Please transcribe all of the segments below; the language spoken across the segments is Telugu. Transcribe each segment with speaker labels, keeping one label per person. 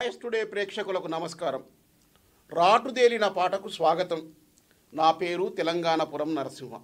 Speaker 1: వాయిస్ టుడే ప్రేక్షకులకు నమస్కారం రాటుదేలిన పాటకు స్వాగతం నా పేరు తెలంగాణపురం నరసింహ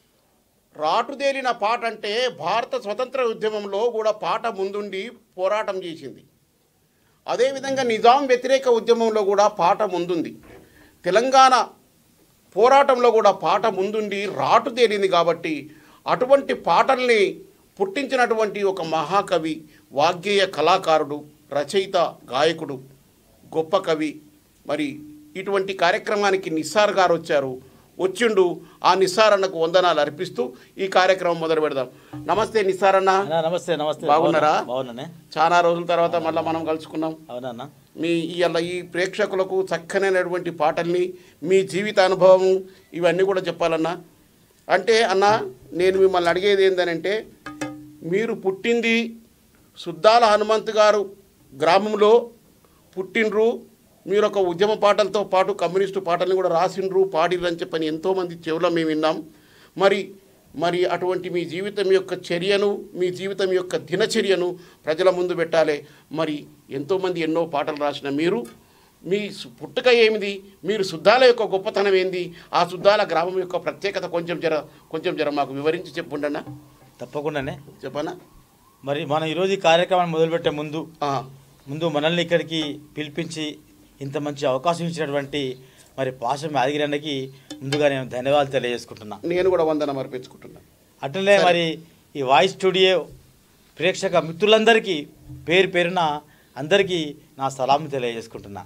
Speaker 1: రాటుదేలిన పాట అంటే భారత స్వతంత్ర ఉద్యమంలో కూడా పాట ముందుండి పోరాటం చేసింది అదేవిధంగా నిజాం వ్యతిరేక ఉద్యమంలో కూడా పాట ముందుంది తెలంగాణ పోరాటంలో కూడా పాట ముందుండి రాటు తేలింది కాబట్టి అటువంటి పాటల్ని పుట్టించినటువంటి ఒక మహాకవి వాగ్గేయ కళాకారుడు రచయిత గాయకుడు గొప్ప కవి మరి ఇటువంటి కార్యక్రమానికి నిస్సార్ గారు వచ్చారు వచ్చిండు ఆ నిస్సార్ అన్నకు వందనాలు అర్పిస్తూ ఈ కార్యక్రమం మొదలు పెడదాం నమస్తే నిస్సార్ అన్న
Speaker 2: అన్నా, నమస్తే నమస్తే
Speaker 1: బాగున్నారా?
Speaker 2: బాగున్నానే
Speaker 1: చాలా రోజుల తర్వాత మళ్ళీ మనం కలుసుకున్నాం
Speaker 2: అవునన్నా
Speaker 1: మీ ఇవాళ ఈ ప్రేక్షకులకు చక్కనైనటువంటి పాటల్ని మీ జీవిత అనుభవం ఇవన్నీ కూడా చెప్పాలన్నా అంటే అన్న నేను మిమ్మల్ని అడిగేది ఏంటనంటే మీరు పుట్టింది సుద్దాల హనుమంత్ గారు గ్రామంలో పుట్టినరు మీరు ఒక ఉద్యమ పాటలతో పాటు కమ్యూనిస్టు పాటల్ని కూడా రాసిండ్రు పాడిర్రు అని చెప్పని ఎంతోమంది చెవులో మేము విన్నాం మరి మరి అటువంటి మీ జీవితం యొక్క చర్యను మీ జీవితం యొక్క దినచర్యను ప్రజల ముందు పెట్టాలి మరి ఎంతోమంది ఎన్నో పాటలు రాసిన మీరు మీ సు- పుట్టుక ఏమిది మీరు శుద్ధాల యొక్క గొప్పతనం ఏంది ఆ శుద్ధాల గ్రామం యొక్క ప్రత్యేకత కొంచెం జర కొంచెం జర మాకు వివరించి చెప్పుండన్నా
Speaker 2: తప్పకుండానే
Speaker 1: చెప్పనా
Speaker 2: మరి మనం ఈరోజు ఈ కార్యక్రమాన్ని మొదలుపెట్టే ముందు
Speaker 1: ఆ,
Speaker 2: ముందు మనల్ని ఇక్కడికి పిలిపించి ఇంత మంచి అవకాశం ఇచ్చినటువంటి మరి పాశం యాదగిరన్నకి ముందుగా నేను ధన్యవాదాలు తెలియజేసుకుంటున్నా
Speaker 1: నేను కూడా వందనం అర్పించుకుంటున్నా
Speaker 2: అట్లనే మరి ఈ వాయిస్ స్టూడియో ప్రేక్షక మిత్రులందరికీ పేరు పేరున అందరికీ నా సలాం తెలియజేసుకుంటున్నా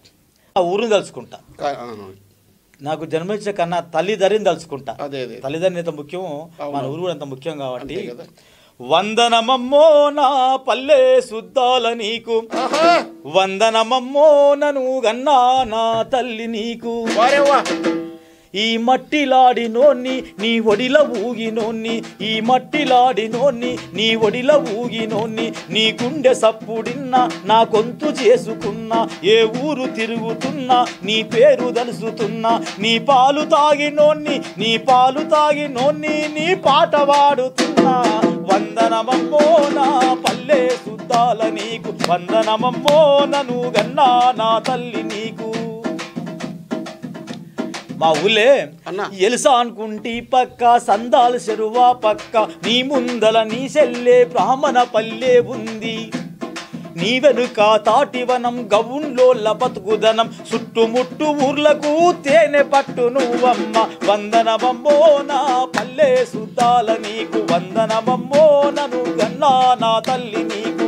Speaker 2: ఆ ఊరుని తలుచుకుంటా
Speaker 1: కా- ఆ,
Speaker 2: నాకు జన్మనిచ్చే కన్నా తల్లిదండ్రిని తలుచుకుంటా
Speaker 1: అదే అదే
Speaker 2: తల్లిదండ్రులు ఎంత ముఖ్యం
Speaker 1: అవును.
Speaker 2: మన ఊరు కూడా అంత ముఖ్యం కాబట్టి
Speaker 1: అంతే కదా.
Speaker 2: వందనమమ్మో నా పల్లె శుద్ధాల నీకు
Speaker 1: ఆహా!
Speaker 2: వందనమమ్మో నను గన్నా నా తల్లి నీకు
Speaker 1: వారే వా
Speaker 2: ఈ మట్టిలాడినోన్ని నీ ఒడిల ఊగినోన్ని ఈ మట్టిలాడినోన్ని నీ ఒడిల ఊగినోన్ని నీ గుండె సప్పుడిన్నా నా గొంతు చేసుకున్నా ఏ ఊరు తిరుగుతున్నా నీ పేరు దలుసుతున్నా నీ పాలు తాగినోన్ని నీ పాలు తాగినోన్ని నీ పాట వాడుతున్నా వందనమమ్మో నా పల్లె శుద్ధాల నీకు వందనమమ్మో నను గన్నా నా తల్లి నీకు మా ఊళ్ళే
Speaker 1: అన్నా.
Speaker 2: ఎలుసా అనుకుంటి పక్క సందాల చెరువా పక్క నీ ముందల నీ సెల్లే బ్రాహ్మణ పల్లె ఉంది నీ వెనుక తాటివనం గవున్లో బతుకుదనం చుట్టుముట్టు ఊర్లకు తేనె పట్టు నువ్వమ్మ వందనమమ్మో నా పల్లె సుద్దాల నీకు వందనమమ్మో నను గన్నా నా తల్లి నీకు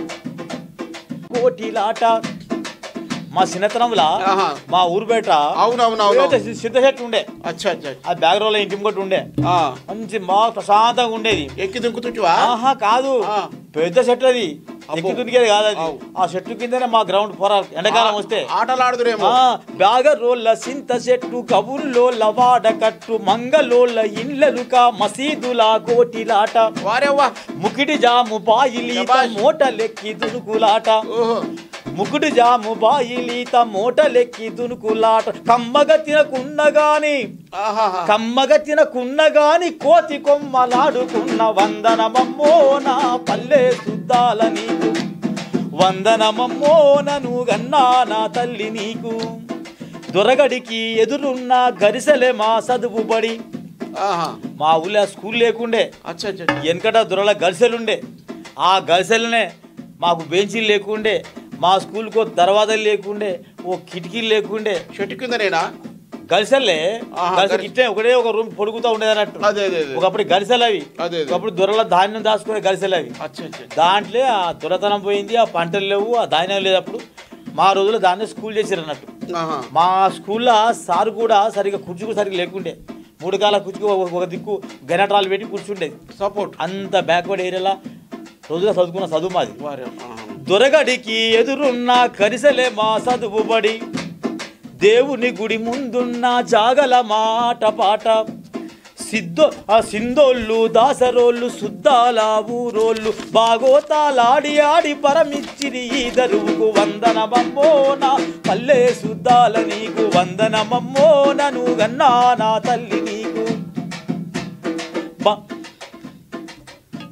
Speaker 2: కోటిలాట మా చిన్నతనంలా
Speaker 1: ఆహా.
Speaker 2: మా ఊరు బయట
Speaker 1: అవునవునవును
Speaker 2: ఏదైతే సి- సిద్ధ చెట్టు ఉండే
Speaker 1: అచ్చా అచ్చా
Speaker 2: ఆ బ్యాగ్ రోల్ ఇంటి ముంగట ఉండే
Speaker 1: ఆ,
Speaker 2: మంచి మా ప్రశాంతంగా ఉండేది
Speaker 1: ఎక్కి దుంకుతుంటివా
Speaker 2: ఆహా కాదు
Speaker 1: ఆ.
Speaker 2: పెద్ద చెట్టు అది ఎక్కి దునికేది కాదు అది
Speaker 1: అవు.
Speaker 2: ఆ చెట్టు కిందనే మా గ్రౌండ్ పోరా ఎండాకాలం వస్తే
Speaker 1: ఆటలాడుదురేమో
Speaker 2: ఆ బ్యాగరోళ్ళ సింత చెట్టు కబుల్లోళ్ళ వాడకట్టు మంగళోళ్ళ ఇండ్లలుక మసీదుల కోటిలాట
Speaker 1: వారే వా
Speaker 2: ముకిడి జాము బాయిలీత
Speaker 1: శభాష్.
Speaker 2: మూటలెక్కి దునుకులాట
Speaker 1: ఓహో
Speaker 2: ముకుడు జాము బాయిలీత మూటలెక్కి దునుకులాట కమ్మగ తినకున్నగాని
Speaker 1: ఆహాహా.
Speaker 2: కమ్మగ తినకున్నగాని కోతి కొమ్మలాడుకున్న వందనమమ్మో నా పల్లె శుద్ధాల నీకు వందనమమ్మో నను గన్నా నా తల్లి నీకు దొరగడికి ఎదురున్న గరిసెలే మా చదువు బడి
Speaker 1: ఆహా
Speaker 2: మా ఊళ్ళో స్కూల్ లేకుండే
Speaker 1: అచ్చా అచ్చా
Speaker 2: వెనకట దొరల గరిసెలుండే ఆ గరిసెలనే మాకు బెంచీలు లేకుండే మా స్కూల్కి దర్వాజాలు లేకుండే ఓ కిటికీలు లేకుండే
Speaker 1: చెట్టు కిందనేనా
Speaker 2: గరిసెల్లే
Speaker 1: ఆహా,
Speaker 2: గరిసె
Speaker 1: గరి-
Speaker 2: ఇట్టే ఒకటే ఒక రూమ్ పొడుగుతూ ఉండేది అన్నట్టు
Speaker 1: అదే అదే అదే
Speaker 2: ఒకప్పుడు గరిసెలు అవి
Speaker 1: అదే, అదే.
Speaker 2: ఒకప్పుడు దొరల ధాన్యం దాచుకునే గరిసెలు అవి
Speaker 1: అచ్చా అచ్చా
Speaker 2: దాంట్లో ఆ దొరతనం పోయింది ఆ పంటలు లేవు ఆ ధాన్యం లేదు అప్పుడు మా రోజుల్లో దాన్ని స్కూల్ చేసారు అన్నట్టు
Speaker 1: ఆహా
Speaker 2: మా స్కూల్లో సార్ కూడా సరిగా కుర్చీ కూడా సరిగా లేకుండే మూడు కాల కుర్చీకి ఒక- ఒక దిక్కు గెనట్రాలు పెట్టి కూర్చుండేది
Speaker 1: సపోర్ట్
Speaker 2: అంత బ్యాక్వర్డ్ ఏరియాలో రోజుగా చదువుకున్న చదువు మాది
Speaker 1: వారే ఆహా.
Speaker 2: దొరగడికి ఎదురున్న కరిసెలే మా చదువు బడి దేవుని గుడి ముందున్న జాగల మాట పాట సిద్ధో ఆ సిందోళ్ళు దాసరోళ్ళు శుద్ధాల ఊరోళ్ళు బాగోతాలాడి ఆడి పరమిచ్చిరి ఈ దరువుకు వందనమమ్మో నా పల్లె శుద్ధాల నీకు వందనమమ్మో నను గన్నా నా తల్లి నీకు బా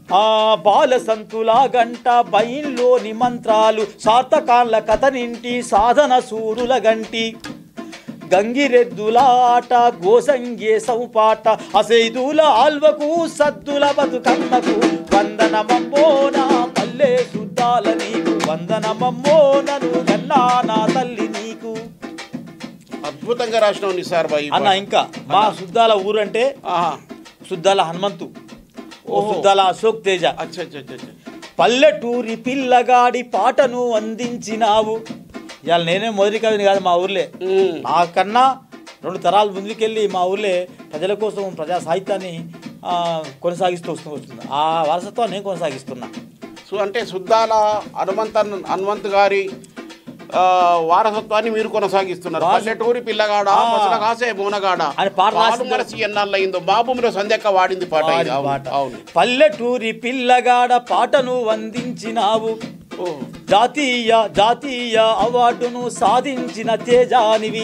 Speaker 2: ఆ బాల సంతుల గంట బయల్లోని మంత్రాలు సార్థకాళ్ళ కథనింటి సాధన సూరుల గంటి గంగిరెద్దుల ఆట గోసంగే సౌపాట అసైదుల ఆల్వకు సద్దుల బతుకమ్మకు వందనమమ్మోనా పల్లె సుద్దాల నీకు వందనమమ్మోనను గన్నా నా తల్లి నీకు
Speaker 1: అద్భుతంగా రాసినావు నిసార్ బాయి
Speaker 2: అన్న ఇంకా మా సుద్దాల ఊరంటే
Speaker 1: ఆహా
Speaker 2: సుద్దాల హనుమంతు ఓ
Speaker 1: ఓహో.
Speaker 2: సుద్దాల అశోక్ తేజ
Speaker 1: అచ్చా అచ్చా అచ్చా అచ్చా.
Speaker 2: పల్లెటూరి పిల్లగాడి పాటను అందించినావు ఇవాళ నేనే మొదటి కవిని కాదు మా ఊర్లే
Speaker 1: ఉమ్.
Speaker 2: నాకన్నా రెండు తరాలు ముందుకెళ్ళి మా ఊర్లే ప్రజల కోసం ప్రజా సాహిత్యాన్ని ఆ, కొనసాగిస్తూ వస్తూ వస్తుంది ఆ వారసత్వాన్ని నేను కొనసాగిస్తున్నా
Speaker 1: సో అంటే సుద్దాల హనుమంత హనుమంత్ గారి ఆ, వారసత్వాన్ని మీరు కొనసాగిస్తున్నారు
Speaker 2: వారస-
Speaker 1: పల్లెటూరి పిల్లగాడ
Speaker 2: ఆ.
Speaker 1: మసల కాసే మోనగాడ
Speaker 2: ఆయన పాట
Speaker 1: పాలు
Speaker 2: రాసింది-
Speaker 1: మరసి ఎన్నాళ్ళయిందో బాబుమిలో సంధ్యక్క వాడింది పాట ఇది.
Speaker 2: వాడి
Speaker 1: అవును,
Speaker 2: పాట.
Speaker 1: అవును
Speaker 2: పల్లెటూరి పిల్లగాడ పాటను అందించినావు
Speaker 1: ఓ.
Speaker 2: జాతీయ జాతీయ అవార్డును సాధించిన తేజానివి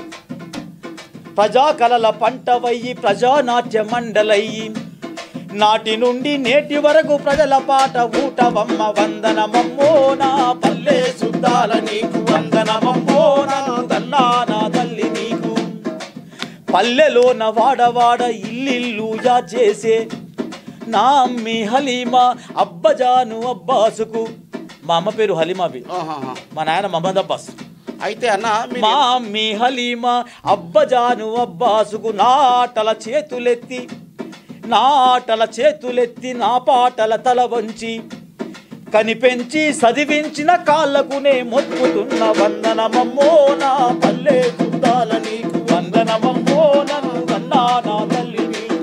Speaker 2: ప్రజాకళల పంటవయ్యి ప్రజానాట్య మండలయ్యి నాటి నుండి నేటి వరకు ప్రజల పాట ఊటవమ్మ వందనమమ్మో నా పల్లె సుద్దాల నీకు వందనమమ్మో నా తల్లా నా తల్లి నీకు పల్లెలోన వాడవాడ ఇల్లిల్లు యా చేసే నా అమ్మి హలీమా అబ్బజాను అబ్బాసుకు మా అమ్మ పేరు హలీమాబి
Speaker 1: ఆహాహా.
Speaker 2: మా నాయన మహమ్మద్ అబ్బాస్
Speaker 1: అయితే అన్న మీరు
Speaker 2: మా అమ్మి హలీమా అబ్బజాను అబ్బాసుకు నాటల చేతులెత్తి నాటల చేతులెత్తి నా పాటల తల వంచి కనిపెంచి చదివించిన కాళ్ళకునే మొక్కుతున్న వందనమమ్మో నా పల్లె చుట్టాల నీకు వందనమమ్మో నన్ను కన్నా నా తల్లి నీకు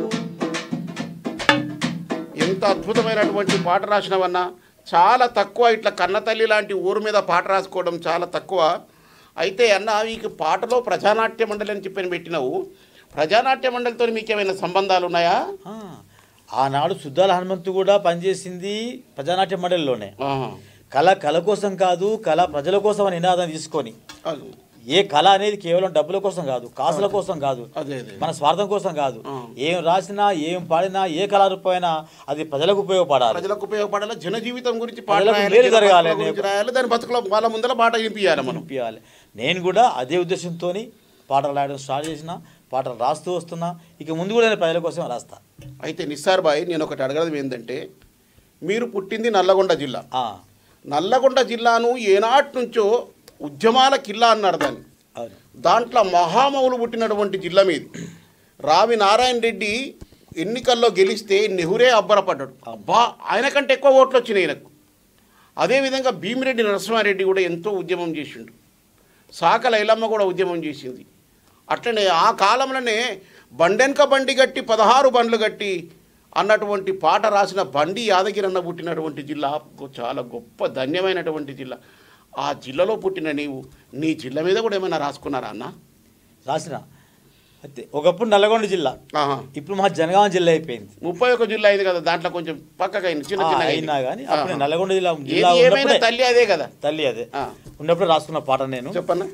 Speaker 1: ఎంత అద్భుతమైనటువంటి పాట రాసినవన్నా చాలా తక్కువ ఇట్లా కన్నతల్లి లాంటి ఊరు మీద పాట రాసుకోవడం చాలా తక్కువ అయితే అన్న మీకు పాటలో ప్రజానాట్య మండలి అని చెప్పని పెట్టినావు ప్రజానాట్య మండలితో మీకు ఏమైనా సంబంధాలు ఉన్నాయా
Speaker 2: ఆ, ఆనాడు సుద్దాల హనుమంతు కూడా పనిచేసింది ప్రజానాట్య మండలిలోనే
Speaker 1: ఆహా.
Speaker 2: కళ కళ కోసం కాదు కళ ప్రజల కోసం అని నినాదం తీసుకొని
Speaker 1: అది.
Speaker 2: ఏ కళ అనేది కేవలం డబ్బుల కోసం కాదు కాసుల కోసం కాదు
Speaker 1: అదే అదే
Speaker 2: మన స్వార్థం కోసం కాదు
Speaker 1: ఆ.
Speaker 2: ఏం రాసినా ఏం పాడినా ఏ కళారూపమైనా అది ప్రజలకు ఉపయోగపడాలి
Speaker 1: ప్రజలకు ఉపయోగపడాలి జన జీవితం గురించి పాట
Speaker 2: ప్రజలకు
Speaker 1: రాయాలి
Speaker 2: మేలు
Speaker 1: జన
Speaker 2: జరగాలి
Speaker 1: బతుకుల గురించి రాయాలి దాని బతుకులో వాళ్ళ ముందర పాట వినిపించాలి మనం
Speaker 2: పంపించాలి నేను కూడా అదే ఉద్దేశంతో పాటలు రాయడం స్టార్ట్ చేసిన పాటలు రాస్తూ వస్తున్నా ఇక ముందు కూడా నేను ప్రజల కోసం రాస్తా
Speaker 1: అయితే నిస్సార్ బాయ్ నేను ఒకటి అడగడం ఏంటంటే మీరు పుట్టింది నల్లగొండ జిల్లా
Speaker 2: ఆ,
Speaker 1: నల్లగొండ జిల్లాను ఏనాటి నుంచో ఉద్యమాల కిల్లా అన్నారు దాన్ని
Speaker 2: అవును
Speaker 1: దాంట్లో మహామౌలు పుట్టినటువంటి జిల్లా మీది రావి నారాయణ రెడ్డి ఎన్నికల్లో గెలిస్తే నెహ్రూరే అబ్బరపడ్డాడు అబ్బా ఆయన కంటే ఎక్కువ ఓట్లు వచ్చినాయి ఈయనకు అదేవిధంగా భీమిరెడ్డి నరసింహారెడ్డి కూడా ఎంతో ఉద్యమం చేసిండు సాకల ఐలమ్మ కూడా ఉద్యమం చేసింది అట్లనే ఆ కాలంలోనే బండెనక బండి గట్టి పదహారు బండ్లు గట్టి అన్నటువంటి పాట రాసిన బండి యాదగిరి అన్న పుట్టినటువంటి జిల్లా చాలా గొప్ప ధన్యమైనటువంటి జిల్లా ఆ జిల్లాలో పుట్టిన నీవు నీ జిల్లా మీద కూడా ఏమైనా రాసుకున్నారా అన్న
Speaker 2: రాసిన అయితే ఒకప్పుడు నల్లగొండ జిల్లా
Speaker 1: ఆహా.
Speaker 2: ఇప్పుడు మా జనగామ జిల్లా అయిపోయింది
Speaker 1: ముప్పై ఒక జిల్లా అయింది కదా దాంట్లో కొంచెం పక్కగా అయింది చిన్న
Speaker 2: ఆ,
Speaker 1: చిన్న
Speaker 2: అయినా కానీ అప్పుడు నల్లగొండ జిల్లా
Speaker 1: ఏది
Speaker 2: జిల్లా
Speaker 1: ఏమైనా
Speaker 2: ఉన్నప్పుడే
Speaker 1: తల్లి అదే కదా
Speaker 2: తల్లి అదే
Speaker 1: ఆ.
Speaker 2: ఉన్నప్పుడు రాసుకున్న పాట నేను
Speaker 1: చెప్పన్నా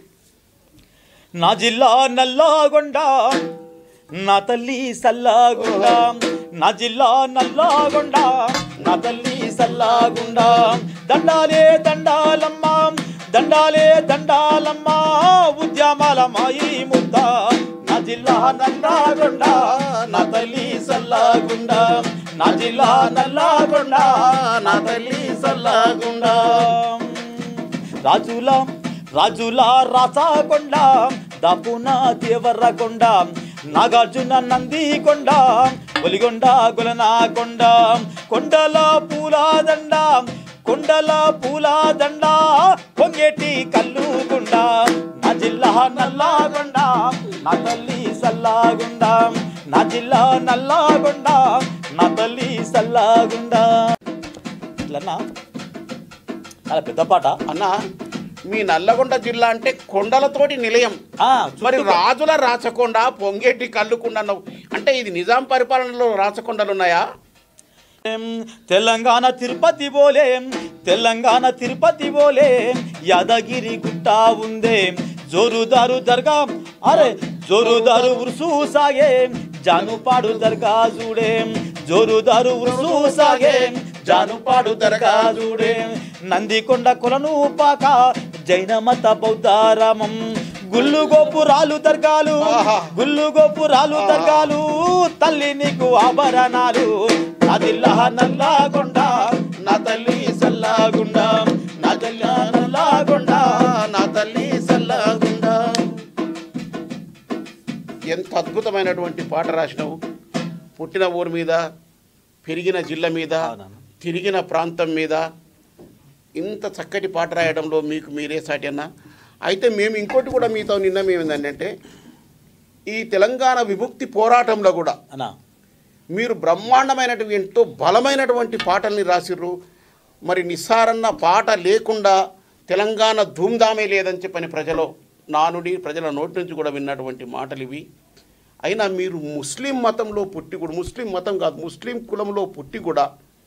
Speaker 2: నా జిల్లా నల్లాగొండ నా తల్లి సల్లాగుండ నా జిల్లా నల్లాగొండ నా తల్లి సల్లాగుండ దండాలే దండాలమ్మ దండాలే దండాలమ్మ ఉద్యమాల మాయి ముద్ద నా జిల్లా నల్లాగొండ నా తల్లి సల్లాగుండ నా జిల్లా నల్లాగొండ నా తల్లి సల్లాగుండ రాజుల రాజుల రాసాకొండ దాపున దేవరకొండ నాగార్జున నందికొండ ఒలిగొండ గులనాకొండ కొండల పూలదండ కొండల పూలదండ పొంగేటి కల్లుగుండ నా జిల్లా నల్లాగొండ నా తల్లి సల్లాగుండ నా జిల్లా నల్లాగొండ నా తల్లి సల్లాగుండ ఇట్లన్నా చాలా పెద్ద పాట
Speaker 1: అన్న మీ నల్లగొండ జిల్లా అంటే కొండలతోటి నిలయం
Speaker 2: ఆ,
Speaker 1: మరి
Speaker 2: చుట్టూ-
Speaker 1: రాజుల రాచకొండ పొంగేటి కల్లుకుండ అన్నావు అంటే ఇది నిజాం పరిపాలనలో రాచకొండలు ఉన్నాయా
Speaker 2: ఏం, తెలంగాణ తిరుపతి బోలే తెలంగాణ తిరుపతి బోలే యాదగిరి గుట్ట ఉందే జోరుదారు దర్గా అరే జోరుదారు ఉరుసు సాగే జానుపాడు దర్గా చూడే జోరుదారు ఉరుసు సాగే జానుపాడు దర్గాజుడే నందికొండ కొలను పాక జైన మత బౌద్ధారామం గుళ్ళు గోపురాలు దర్గాలు
Speaker 1: ఆహా.
Speaker 2: గుళ్ళు గోపురాలు దర్గాలు తల్లి నీకు ఆభరణాలు నదిల్లా నల్లాగొండ నా తల్లి సల్లాగుండ నా తల్లి నల్లాగొండ
Speaker 1: నా తల్లి సల్లగుండా ఎంత అద్భుతమైనటువంటి పాట రాసినావు పుట్టిన ఊరి మీద పెరిగిన జిల్లా మీద
Speaker 2: అవునన్న.
Speaker 1: తిరిగిన ప్రాంతం మీద ఇంత చక్కటి పాట రాయడంలో మీకు మీరే సాటి అన్న అయితే మేము ఇంకోటి కూడా మీతో నిన్న మేము ఏంటంటే ఈ తెలంగాణ విముక్తి పోరాటంలో కూడా
Speaker 2: అన్నా
Speaker 1: మీరు బ్రహ్మాండమైనటువంటి ఎంతో బలమైనటువంటి పాటల్ని రాసిర్రు మరి నిస్సారన్న పాట లేకుండా తెలంగాణ ధూమ్ధామే లేదని చెప్పని ప్రజలు నానుడి ప్రజల నోటి నుంచి కూడా విన్నటువంటి మాటలు ఇవి అయినా మీరు ముస్లిం మతంలో పుట్టి కూడా ముస్లిం మతం కాదు ముస్లిం కులంలో పుట్టి కూడా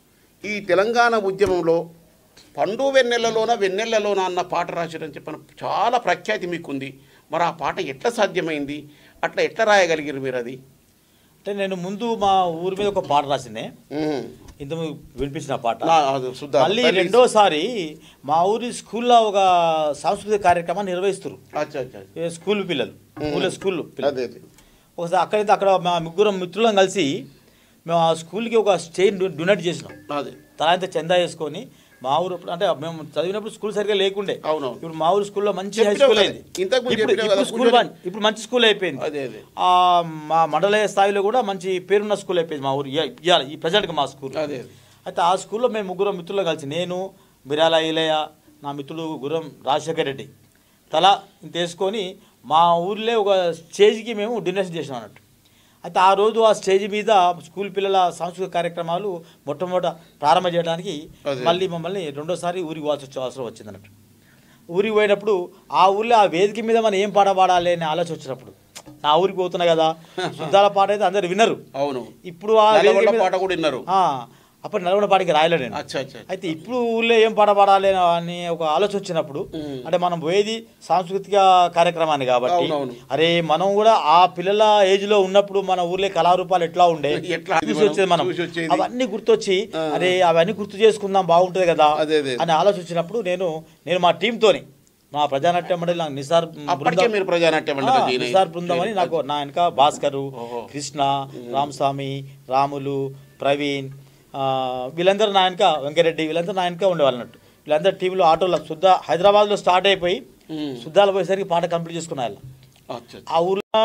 Speaker 1: ఈ తెలంగాణ ఉద్యమంలో పండు వెన్నెలలోన వెన్నెలలోన అన్న పాట రాశారని చెప్పిన చాలా ప్రఖ్యాతి మీకుంది మరి ఆ పాట ఎట్లా సాధ్యమైంది అట్లా ఎట్లా రాయగలిగారు మీరు అది
Speaker 2: అంటే నేను ముందు మా ఊరి మీద ఒక పాట రాసిందే
Speaker 1: ఉహుం.
Speaker 2: ఇంత వినిపించిన పాట
Speaker 1: నా అది శుద్ధ
Speaker 2: మళ్ళీ
Speaker 1: తల్లి-
Speaker 2: రెండోసారి మా ఊరి స్కూల్లో ఒక సాంస్కృతిక కార్యక్రమాన్ని నిర్వహిస్తారు
Speaker 1: అచ్చా అచ్చా అచ్చా.
Speaker 2: ఏ స్కూల్ పిల్లలు ఊళ్ళో స్కూల్ పిల్లలు
Speaker 1: అదే అదే
Speaker 2: ఒకసారి అక్కడైతే అక్కడ మా ముగ్గురం మిత్రులం కలిసి మేము ఆ స్కూల్కి ఒక స్టేజ్ డొనేట్ చేసినాం
Speaker 1: అదే
Speaker 2: తలాంత చందా వేసుకొని మా ఊరు అంటే మేము చదివినప్పుడు స్కూల్ సరిగ్గా లేకుండే
Speaker 1: అవునవును.
Speaker 2: ఇప్పుడు మా ఊరు స్కూల్లో మంచి హై
Speaker 1: చెప్పినావు
Speaker 2: స్కూల్
Speaker 1: కదా.
Speaker 2: అయింది
Speaker 1: ఇంతకు ముందు
Speaker 2: ఇప్పుడు
Speaker 1: చెప్పినావు
Speaker 2: ఇప్పుడు
Speaker 1: కదా,
Speaker 2: స్కూల్
Speaker 1: స్కూల్
Speaker 2: బా- ఇప్పుడు మంచి స్కూల్ అయిపోయింది
Speaker 1: అదే అదే
Speaker 2: ఆ మా మండల స్థాయిలో కూడా మంచి పేరున్న స్కూల్ అయిపోయింది మా ఊరు ఇయ- ఇయ్యాల ఈ ప్రజెంట్గా మా స్కూల్
Speaker 1: అదే అదే
Speaker 2: అయితే ఆ స్కూల్లో మేము ముగ్గురం మిత్రులు కలిసి నేను బిరాల ఇలయ నా మిత్రుడు గుర్రం రాజశేఖర్ రెడ్డి తల ఇంత వేసుకొని మా ఊర్లో ఒక స్టేజ్కి మేము డొనేషన్ చేసినాం అన్నట్టు అయితే ఆ రోజు ఆ స్టేజ్ మీద స్కూల్ పిల్లల సాంస్కృతిక కార్యక్రమాలు మొట్టమొదట ప్రారంభం చేయడానికి
Speaker 1: అదే.
Speaker 2: మళ్ళీ మమ్మల్ని రెండోసారి ఊరికి పోవాల్సి వచ్చే అవసరం వచ్చింది అన్నట్టు ఊరికి పోయినప్పుడు ఆ ఊర్లో ఆ వేదిక మీద మనం ఏం పాట పాడాలి అనే ఆలోచన వచ్చినప్పుడు నా ఊరికి పోతున్నా కదా శుద్ధాల పాట అయితే అందరు వినరు
Speaker 1: అవును
Speaker 2: ఇప్పుడు ఆ వేదిక
Speaker 1: నల్లగొండ
Speaker 2: మీద-
Speaker 1: పాట కూడా విన్నారు
Speaker 2: ఆ, అప్పుడు నల్గొండ పాటకి రాయలే నేను
Speaker 1: అచ్చా అచ్చా
Speaker 2: అయితే ఇప్పుడు ఊళ్ళో ఏం పాట పాడాలి అని ఒక ఆలోచన వచ్చినప్పుడు
Speaker 1: ఉమ్.
Speaker 2: అంటే మనం పోయేది సాంస్కృతిక కార్యక్రమాన్ని కాబట్టి
Speaker 1: అవునవును.
Speaker 2: అరే మనం కూడా ఆ పిల్లల ఏజ్ లో ఉన్నప్పుడు మన ఊర్లో కళారూపాలు ఎట్లా ఉండే
Speaker 1: ఎట్లా అది
Speaker 2: చూసి
Speaker 1: మనం
Speaker 2: వచ్చేది మనం
Speaker 1: చూసి వచ్చేది.
Speaker 2: అవన్నీ గుర్తొచ్చి
Speaker 1: ఆ.
Speaker 2: అరే అవన్నీ గుర్తు చేసుకుందాం బాగుంటుంది కదా
Speaker 1: అదే, అదే.
Speaker 2: అని ఆలోచన వచ్చినప్పుడు నేను నేను మా టీంతోని మా ప్రజానాట్యం మండలి నాకు నిసార్
Speaker 1: అప్పటికే
Speaker 2: బృందం-
Speaker 1: మీరు ప్రజానాట్య మండలి
Speaker 2: ఆ,
Speaker 1: దీని-
Speaker 2: నిసార్ బృందం అని నాకు నా వెనక భాస్కరు
Speaker 1: ఓహో.
Speaker 2: కృష్ణ రామస్వామి రాములు ప్రవీణ్ ఆ, వీళ్ళందరూ నా వెనక వెంకరెడ్డి వీళ్ళందరూ నా వెనక ఉండేవాళ్ళు అన్నట్టు వీళ్ళందరూ టీంలో ఆటోలో శుద్ధ హైదరాబాద్లో స్టార్ట్ అయిపోయి
Speaker 1: ఉమ్.
Speaker 2: శుద్ధాలు పోయేసరికి పాట కంప్లీట్ చేసుకున్న వాళ్ళు
Speaker 1: అచ్చా
Speaker 2: ఆ ఊర్లో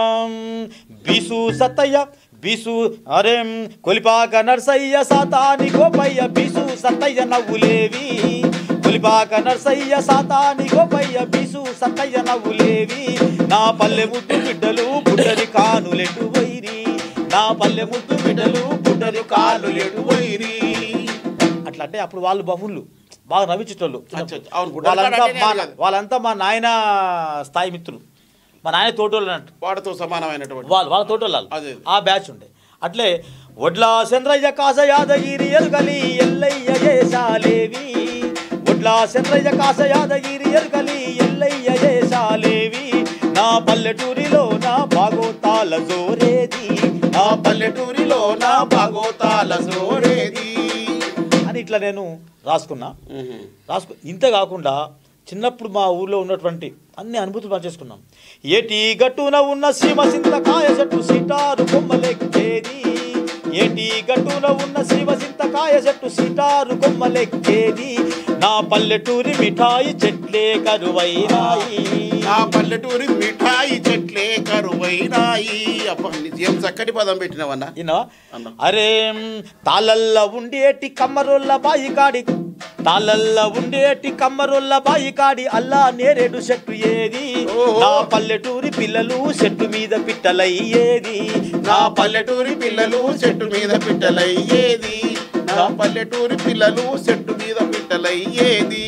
Speaker 2: బీసు సత్తయ్య బీసు అరే కొలిపాక నర్సయ్య సాతాని గోపయ్య బీసు సత్తయ్య నవ్వులేవి కొలిపాక నర్సయ్య సాతాని గోపయ్య బీసు సత్తయ్య నవ్వులేవి నా పల్లె ముద్దు బిడ్డలు బుడ్డరి కానులెటు వైరి నా పల్లె ముద్దు బిడ్డలు బుడ్డరి కానులెటు
Speaker 1: వైరి
Speaker 2: అట్లా అంటే అప్పుడు వాళ్ళు బహుళ్ళు బాగా నవ్వించేటోళ్ళు
Speaker 1: అచ్చా, అచ్చా. అవును, బుడ్డరి
Speaker 2: వాళ్ళంతా
Speaker 1: కాడు
Speaker 2: మా
Speaker 1: అంటేనే అది.
Speaker 2: వాళ్ళంతా మా నాయన స్థాయి మిత్రులు మా నాయన తోటోళ్ళు అన్నట్టు
Speaker 1: వాడితో సమానమైనటువంటి
Speaker 2: వాళ్ళు వాళ్ళ తోటోళ్ళు
Speaker 1: అదే.
Speaker 2: ఆ బ్యాచ్ ఉండే అట్లే వడ్ల చంద్రయ్య కాస యాదగిరి ఎరుకలి ఎల్లయ్య ఏసాలేవి వడ్ల చంద్రయ్య కాస యాదగిరి ఎరుకలి ఎల్లయ్య ఏసాలేవి నా పల్లెటూరిలో నా బాగోతాల జోరేది
Speaker 1: ఆ పల్లెటూరిలో నా భాగోతాల సోరేది
Speaker 2: అని ఇట్లా నేను రాసుకున్నా
Speaker 1: ఉహుం.
Speaker 2: రాసుకు ఇంత కాకుండా చిన్నప్పుడు మా ఊర్లో ఉన్నటువంటి అన్ని అనుభూతులు పనిచేసుకున్నాం ఏటి గట్టున ఉన్న సీమ సింతకాయ చెట్టు సిటారు కొమ్మలెక్కేది ఏటి గట్టున ఉన్న సీమ సింతకాయ చెట్టు సిటారు కొమ్మలెక్కేది నా పల్లెటూరి మిఠాయి చెట్లే కరువైనాయి
Speaker 1: నా పల్లెటూరి మిఠాయి చెట్లే కరువైనాయి అప్ప నిజం చక్కటి పదం పెట్టినవన్నా
Speaker 2: ఈయన
Speaker 1: అన్న.
Speaker 2: అరే తాళల్ల ఉండేటి కమ్మరోళ్ళ బాయి కాడి తాళల్ల ఉండేటి కమ్మరోళ్ళ బాయి కాడి అల్లా నేరేడు చెట్టు ఏది
Speaker 1: ఓహో.
Speaker 2: నా పల్లెటూరి పిల్లలు చెట్టు మీద పిట్టలయ్యేది
Speaker 1: నా పల్లెటూరి పిల్లలు చెట్టు మీద పిట్టలయ్యేది నా పల్లెటూరి పిల్లలు చెట్టు మీద పిట్టలయ్యేది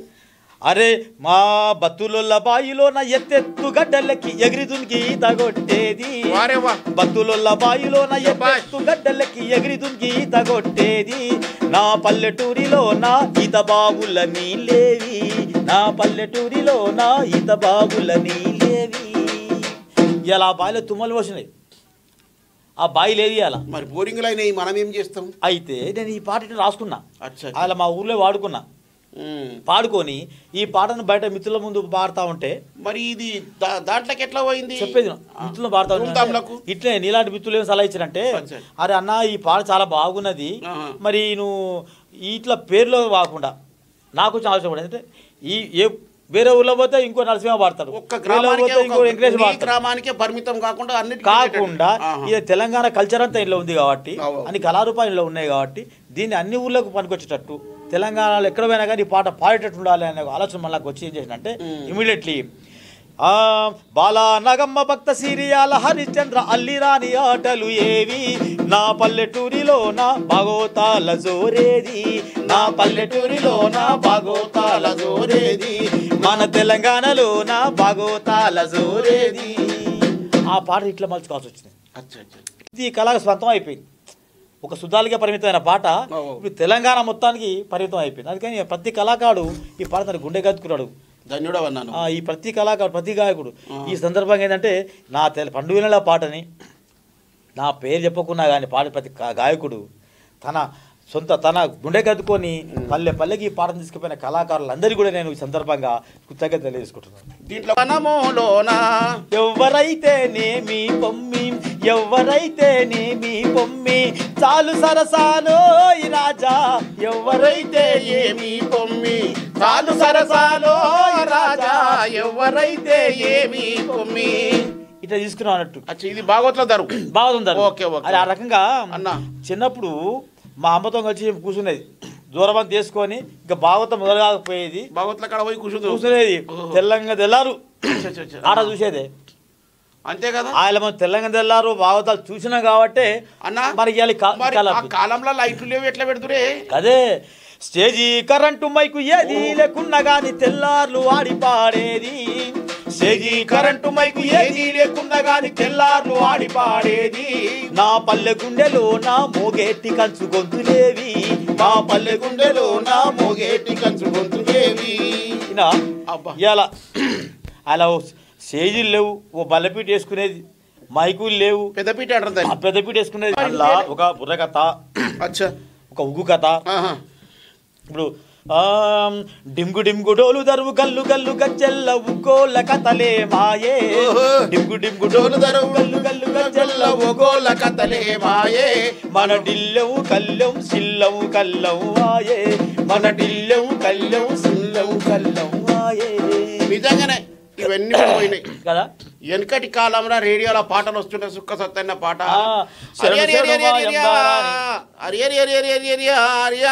Speaker 2: అరే మా బతులుల్ల బాయిలో నా ఎత్తెత్తు గడ్డలకి ఎగిరి దునికి తగొట్టేది
Speaker 1: వారే వా
Speaker 2: బతులుల్ల బాయిలో నా
Speaker 1: శభాష్.
Speaker 2: ఎత్తెత్తు గడ్డలకి ఎగిరి దునికి తగొట్టేది నా పల్లెటూరిలో నా ఈత బావుల నీలేవి నా పల్లెటూరిలో నా ఈత బావుల నీలేవి ఇలా బాయిలో తుమ్మలు పోసినాయి ఆ బాయి లేదు ఇవాళ
Speaker 1: మరి బోరింగ్లు అయినాయి మనం ఏం చేస్తాం
Speaker 2: అయితే నేను ఈ పాట ఇట్లా రాసుకున్నా
Speaker 1: అచ్చా
Speaker 2: అలా మా ఊర్లో వాడుకున్నా
Speaker 1: ఉమ్.
Speaker 2: పాడుకొని ఈ పాటను బయట మిత్రుల ముందు పాడుతా ఉంటే
Speaker 1: మరి ఇది దా- దాంట్లోకి ఎట్లా పోయింది
Speaker 2: చెప్పేది విను. మిత్రులు పాడుతా ఉంటే
Speaker 1: ధూమ్ధామ్లకు?
Speaker 2: ఇట్లే నీలాంటి మిత్రులు ఏం సలహా ఇచ్చారంటే
Speaker 1: అచ్చా.
Speaker 2: అరే అన్న ఈ పాట చాలా బాగున్నది
Speaker 1: ఆహా.
Speaker 2: మరి నువ్వు ఇట్లా పేర్లో కాకుండా నాకు కొంచెం ఆలోచన పడింది అంటే ఈ ఏ వేరే ఊర్లో పోతే ఇంకో నరసింహ పాడతాడు
Speaker 1: ఒక్క
Speaker 2: వేరే
Speaker 1: గ్రామానికే
Speaker 2: ఊర్లో పోతే ఇంకో
Speaker 1: ఒక-
Speaker 2: వెంకటేష్
Speaker 1: ఈ
Speaker 2: పాడతాడు
Speaker 1: గ్రామానికే పరిమితం కాకుండా అన్నిటికీ
Speaker 2: కాకుండా
Speaker 1: ఆహా.
Speaker 2: ఇది తెలంగాణ కల్చర్ అంతా ఇంట్లో ఉంది కాబట్టి
Speaker 1: అవు.
Speaker 2: అన్ని కళారూపాయలు ఉన్నాయి కాబట్టి దీన్ని అన్ని ఊర్లకు పనికొచ్చేటట్టు తెలంగాణలో ఎక్కడ పోయినా కానీ ఈ పాట పాడేటట్టు ఉండాలి అనే ఒక ఆలోచన మళ్ళీ వచ్చి ఏం చేసినంటే ఇమీడియట్లీ ఆ బాలా నగమ్మ భక్త సిరియాల హరిశ్చంద్ర అల్లిరాని ఆటలు ఏవి నా పల్లెటూరిలో నా భాగోతాల జోరేది నా పల్లెటూరిలో నా భాగోతాల జోరేది మన తెలంగాణలో నా భాగోతాల జోరేది ఆ పాట ఇట్లా మలుచుకోవాల్సి వచ్చింది
Speaker 1: అచ్చా అచ్చా
Speaker 2: ఇది కళకు స్వంతం అయిపోయింది ఒక సుధాలుగా పరిమితమైన పాట
Speaker 1: ఓ.
Speaker 2: ఇప్పుడు తెలంగాణ మొత్తానికి పరిమితం అయిపోయింది అందుకని ప్రతి కళాకారుడు ఈ పాట తన గుండె కత్తుకున్నాడు
Speaker 1: ధన్యుడవన్నాను
Speaker 2: ఆ, ఈ ప్రతి కళాకారుడు ప్రతి గాయకుడు ఈ సందర్భంగా ఏంటంటే నా తెల పండుగల పాటని నా పేరు చెప్పకున్నా కానీ పాడే ప్రతి గా- గాయకుడు తన సొంత తన గుండె కద్దుకొని పల్లె పల్లెకి ఈ పాటను తీసుకుపోయిన కళాకారులందరికీ కూడా నేను ఈ సందర్భంగా కృతజ్ఞత తెలియజేసుకుంటున్నాను
Speaker 1: దీంట్లో వనములోన
Speaker 2: ఎవరైతేనేమి పొమ్మి ఎవరైతేనేమి పొమ్మి చాలు సరసాలో ఈ రాజా ఎవరైతే
Speaker 1: ఎవరైతే ఏమి పొమ్మి చాలు సరసాలో రాజా ఎవరైతే ఏమి పొమ్మి
Speaker 2: ఇట్లా తీసుకున్నాం అన్నట్టు
Speaker 1: అచ్చా ఇది భాగవతుల ధరు
Speaker 2: బాగుంది
Speaker 1: ఓకే, ఓకే.
Speaker 2: అది ఆ రకంగా
Speaker 1: అన్నా.
Speaker 2: చిన్నప్పుడు మా అమ్మతో కలిసి కూర్చునేది దూరం అంతా తీసుకొని ఇంకా భాగవతం మొదలు కాకపోయేది
Speaker 1: భాగవతుల కాడ పోయి కూర్చుంది
Speaker 2: కూర్చునేది తెల్లంగా తెల్లారు
Speaker 1: అచ్చా, అచ్చా, అచ్చా.
Speaker 2: ఆట చూసేదే
Speaker 1: అంతే కదా
Speaker 2: ఆయన మనం తెల్లంగా తెల్లారు భాగవతాలు చూసినాం కాబట్టి
Speaker 1: అన్నా
Speaker 2: మరి ఇవాళ కా-
Speaker 1: మరి
Speaker 2: కాలం
Speaker 1: ఆ కాలంలో లైట్లు లేవు ఎట్లా పెడుతురే
Speaker 2: అదే స్టేజీ కరెంటు మైకు ఏది లేకున్నా గాని తెల్లార్లు ఆడి పాడేది స్టేజీ కరెంటు మైకు ఏది లేకున్నా గాని తెల్లార్లు ఆడి పాడేది నా పల్లె గుండెలో నా మోగేటి కంచు గొంతులేవి మా పల్లె గుండెలో నా
Speaker 1: మోగేటి కంచు గొంతులేవి
Speaker 2: ఇనా
Speaker 1: అబ్బా.
Speaker 2: ఇవాళ అలా ఓ స్టేజీలు లేవు ఓ బల్లపీట వేసుకునేది మైకులు లేవు
Speaker 1: పెద్దపీట అంటారు
Speaker 2: ఆ
Speaker 1: దాన్ని
Speaker 2: పెద్దపీట వేసుకునేది అలా ఒక బుర్ర కథ
Speaker 1: అచ్చా
Speaker 2: ఒక ఉగ్గు కథ
Speaker 1: ఆహా.
Speaker 2: ఇప్పుడు ఆ, డింగు డింగు డోలు దరువు గల్లు గల్లు గజ్జెల్ల ఉగ్గోల కథలే మాయే
Speaker 1: ఓహో.
Speaker 2: డింగు డింగు
Speaker 1: డోలు
Speaker 2: డోలు
Speaker 1: దరువు
Speaker 2: గల్లు గల్లు గజ్జెల్ల
Speaker 1: ఒగోల కథలే మాయే
Speaker 2: మన డిల్లెవు కల్లెం సిల్లవు కల్లవు ఆయే మన డిల్లెవు కల్లెం సిల్లవు కల్లవు ఆయే
Speaker 1: నిజంగానే ఇవన్నీ పోయినాయి
Speaker 2: కదా
Speaker 1: వెనకటి కాలంలో రేడియోలో పాటలు వస్తుంటే సుక్క సత్తన్న పాట
Speaker 2: ఆ,
Speaker 1: హరి హరి హరి హరి హరి హరి
Speaker 2: శరణు
Speaker 1: హరి హరి హరి హరి హరి హరి హరియా.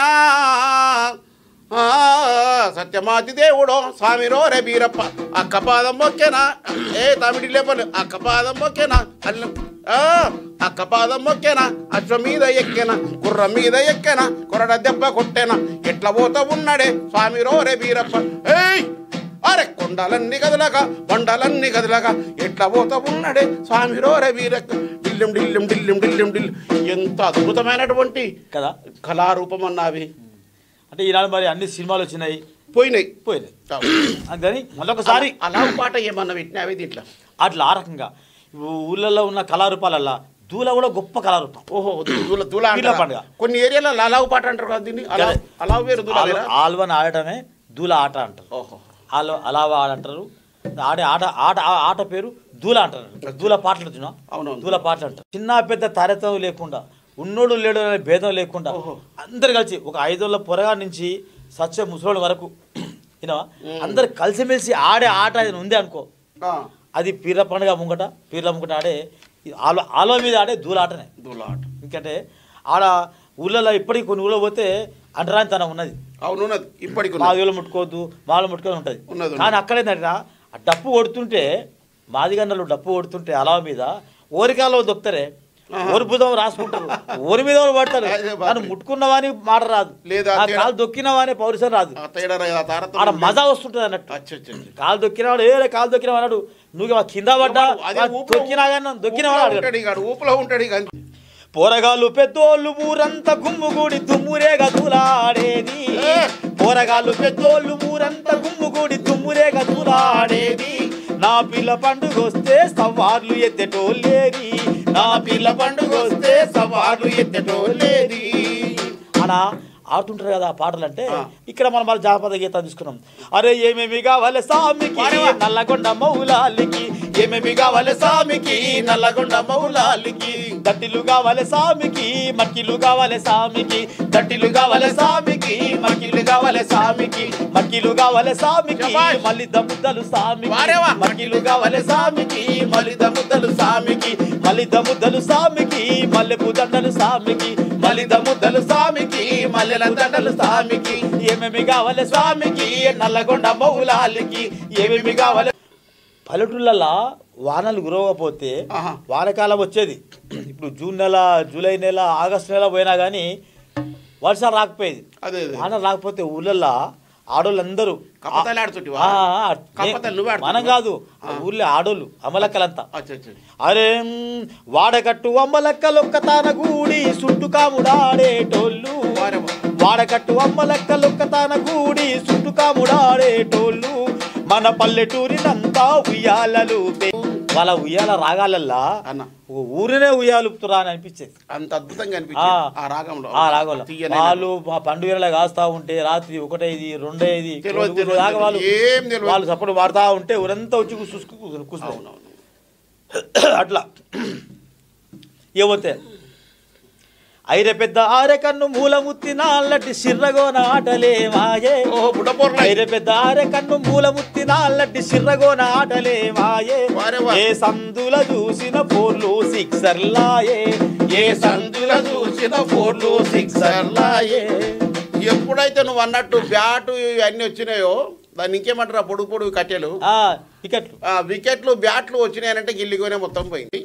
Speaker 1: ఆ, సత్యమాతి దేవుడో స్వామి రోరే బీరప్ప అక్క పాదం మొక్కేనా ఏ తమిడి లేపలు అక్క పాదం మొక్కేనా అల్లం ఆ, అక్క పాదం మొక్కేనా అశ్వ మీద ఎక్కేనా కుర్ర మీద ఎక్కేనా కొరడ దెబ్బ కొట్టేనా ఎట్లా పోతా ఉన్నాడే స్వామి రోరే బీరప్ప ఏయ్ అరే కొండలన్నీ కదలక కొండలన్నీ కదలక ఎట్లా పోతా ఉన్నాడే స్వామి రోరే వీరక్క డిల్లిం డిల్లిం డిల్లిం డిల్లిం డిల్ ఎంత అద్భుతమైనటువంటి
Speaker 2: కదా
Speaker 1: కళారూపం అన్నావి
Speaker 2: అంటే ఈనాడు మరి అన్ని సినిమాలు వచ్చినాయి
Speaker 1: పోయినాయి
Speaker 2: పోయినాయి అందుకని మళ్ళొకసారి
Speaker 1: అలా పాట ఏమన్నా పెట్టినావి దీంట్లో
Speaker 2: అట్లా ఆ రకంగా ఇప్పుడు ఊళ్ళల్లో ఉన్న కళారూపాలల్లా దూల కూడా గొప్ప కళారూపం
Speaker 1: ఓహో దూల దూల
Speaker 2: పీర్ల
Speaker 1: అంటారా?
Speaker 2: పండుగ.
Speaker 1: కొన్ని ఏరియాలో అలావు పాట అంటారు కదా దీన్ని అలా
Speaker 2: కదా.
Speaker 1: అలా వేరు దూల వేరా?
Speaker 2: ఆల్వ- ఆల్వని ఆడటమే దూల ఆట అంటారు
Speaker 1: ఓహో
Speaker 2: ఆలో అలావా ఆడంటారు ఆడే ఆట ఆట ఆ ఆట పేరు దూల అంటారు దూల పాటలు వచ్చినా
Speaker 1: అవునవును.
Speaker 2: దూల పాటలు అంటారు చిన్న పెద్ద తారతం లేకుండా ఉన్నోడు లేడు అనే భేదం లేకుండా
Speaker 1: ఓహో.
Speaker 2: అందరు కలిసి ఒక ఐదోళ్ళ పొరగా నుంచి సత్య ముసలోళ్ళ వరకు వినవా అందరు కలిసిమెలిసి ఆడే ఆట ఏదైనా ఉంది అనుకో
Speaker 1: ఆ,
Speaker 2: అది పీర్ల పండుగ ముంగట పీర్ల ముంగట ఆడే ఆలో ఆలో మీద ఆడే దూల ఆటనే
Speaker 1: దూల ఆట
Speaker 2: ఎందుకంటే ఆడ ఊళ్ళలో ఇప్పటికి కొన్ని ఊళ్ళో పోతే అంటరానితనం ఉన్నది
Speaker 1: అవును ఉన్నది ఇప్పటికి ఉన్నది.
Speaker 2: మాదిగలు ముట్టుకోవద్దు మాలు ముట్టుకొని ఉంటుంది
Speaker 1: ఉన్నది,
Speaker 2: కానీ అక్కడేందంట ఆ డప్పు కొడుతుంటే మాదిగన్నలు డప్పు కొడుతుంటే అలా మీద ఓరికాలో దొక్కుతారే ఓరి బుధం రాసుకుంటారు ఓరి మీద ఓరి పడతారు
Speaker 1: అదే బాధ.
Speaker 2: కానీ ముట్టుకున్నవాని మాట రాదు
Speaker 1: లేదా
Speaker 2: ఆ
Speaker 1: తేడా.
Speaker 2: కాలు దొక్కినవాని పౌరుషం రాదు
Speaker 1: ఆ తేడా రా- ఆ తారతమ్యం
Speaker 2: ఆడ మజా వస్తుంటుంది అన్నట్టు
Speaker 1: అచ్చ అచ్చ అచ్చ.
Speaker 2: కాలు దొక్కినవాడు ఏ కాలు దొక్కినవాడు అన్నాడు నువ్వు కింద పడ్డా
Speaker 1: అదే
Speaker 2: వాడు
Speaker 1: ఊపులో-
Speaker 2: దొక్కినా కానీ దొక్కినవాడు
Speaker 1: ఊపులో
Speaker 2: అడగడు
Speaker 1: ఉంటాడు ఇక, ఊపులో ఉంటాడు ఇక అంతే.
Speaker 2: పోరగాళ్ళు పెద్దోళ్ళు ఊరంతా గుమ్ముగూడి తుమ్మురేగా తులాడేది పోరగాళ్ళు పెద్దోళ్ళు ఊరంతా గుమ్ముగూడి తుమ్మురేగా తులాడేది నా పిల్ల పండుగ వస్తే సవార్లు ఎత్తేటోళ్ళేరి నా పిల్ల పండుగ వస్తే సవార్లు ఎత్తేటోళ్ళేరి అలా ఆడుతుంటారు కదా ఆ పాటలు అంటే
Speaker 1: ఆ.
Speaker 2: ఇక్కడ మనం మన జానపద గీతాలు తీసుకున్నాం అరే ఏమేమి కావాలి సామికి
Speaker 1: వారే వా.
Speaker 2: నల్లగొండ మౌలాలికి ఏమేమి కావాలి సామికి నల్లగొండ మౌలాలికి దట్టిలు కావాలి సామికి మక్కిలు కావాలి సామికి దట్టిలు కావాలి సామికి మక్కిలు కావాలి సామికి మక్కిలు కావాలి సామికి
Speaker 1: శభాష్.
Speaker 2: మళ్ళీ దముద్దలు సామికి
Speaker 1: వారే వా.
Speaker 2: మక్కిలు కావాలి సామికి మళ్ళీ దముద్దలు సామికి మళ్ళీ దముద్దలు సామికి మల్లెపు దండలు సామికి మళ్ళీ దముద్దలు సామికి మల్లెల దండలు సామికి ఏమేమి కావాలి స్వామికి నల్లగొండ మౌలాలికి ఏమేమి కావాలి పల్లెటూళ్ళల్లో వానలు కురవకపోతే
Speaker 1: ఆహా.
Speaker 2: వానకాలం వచ్చేది ఇప్పుడు జూన్ నెల జూలై నెల ఆగస్టు నెల పోయినా కానీ వర్షాలు రాకపోయేది
Speaker 1: అదే అదే
Speaker 2: వాన రాకపోతే ఊళ్ళల్లో ఆడోళ్ళందరూ
Speaker 1: కప్పతలు ఆడుతుంటివా?
Speaker 2: ఆ, ఆ,
Speaker 1: కప్పతలు నువ్వే ఆడుతుంటివా?
Speaker 2: మనం కాదు ఊళ్ళో ఆడోళ్ళు అమలక్కలంతా
Speaker 1: అచ్చా అచ్చా
Speaker 2: అరే మ్, వాడకట్టు అమ్మలక్కలొక్క తాన గూడి సుట్టు కాముడాడేటోళ్ళు
Speaker 1: వారే వా.
Speaker 2: వాడకట్టు అమ్మలక్కలొక్క తాన గూడి సుట్టు కాముడాడేటోళ్ళు మన పల్లెటూరినంతా ఉయ్యాలలు వాళ్ళ ఉయ్యాల రాగాలల్లా
Speaker 1: అన్న
Speaker 2: ఓ ఊరినే ఉయ్యాలుపుతురా అని అనిపించేది
Speaker 1: అంత అద్భుతంగా అనిపించింది
Speaker 2: ఆ.
Speaker 1: ఆ రాగంలో
Speaker 2: ఆ రాగంలో
Speaker 1: తీయనైన-
Speaker 2: వాళ్ళు మా పండుగలా కాస్తా ఉంటే రాత్రి ఒకటైది రెండేది
Speaker 1: తెలియదు,
Speaker 2: కొడుకులు
Speaker 1: తెలియదు,
Speaker 2: దాకా వాళ్ళు
Speaker 1: ఏం తెలియదు.
Speaker 2: వాళ్ళు సపోర్ట్ వాడుతా ఉంటే ఊరంతా వచ్చి చూసుకు కూర్చున్నారు
Speaker 1: అవునవును
Speaker 2: అట్లా ఏమవుతే ఐరె పెద్ద ఆరె కన్ను మూలముత్తి నాల్లటి సిర్రగోన ఆటలే మాయే
Speaker 1: ఓ బుడపోర్ల
Speaker 2: ఐరె పెద్ద ఆరె కన్ను మూలముత్తి నాల్లటి సిర్రగోన ఆటలే మాయే
Speaker 1: వారే వా.
Speaker 2: ఏ సందుల చూసిన ఫోర్లు సిక్సర్లాయే
Speaker 1: ఏ సందుల చూసిన ఫోర్లు సిక్సర్లాయే ఎప్పుడైతే నువ్వు అన్నట్టు బ్యాటు ఇవన్నీ వచ్చినాయో దాన్ని ఇంకేమంటారు ఆ పొడుగు పొడుగు కట్టెలు
Speaker 2: ఆ వికెట్లు
Speaker 1: ఆ వికెట్లు బ్యాట్లు వచ్చినాయనంటే గిల్లిగోనే మొత్తం పోయింది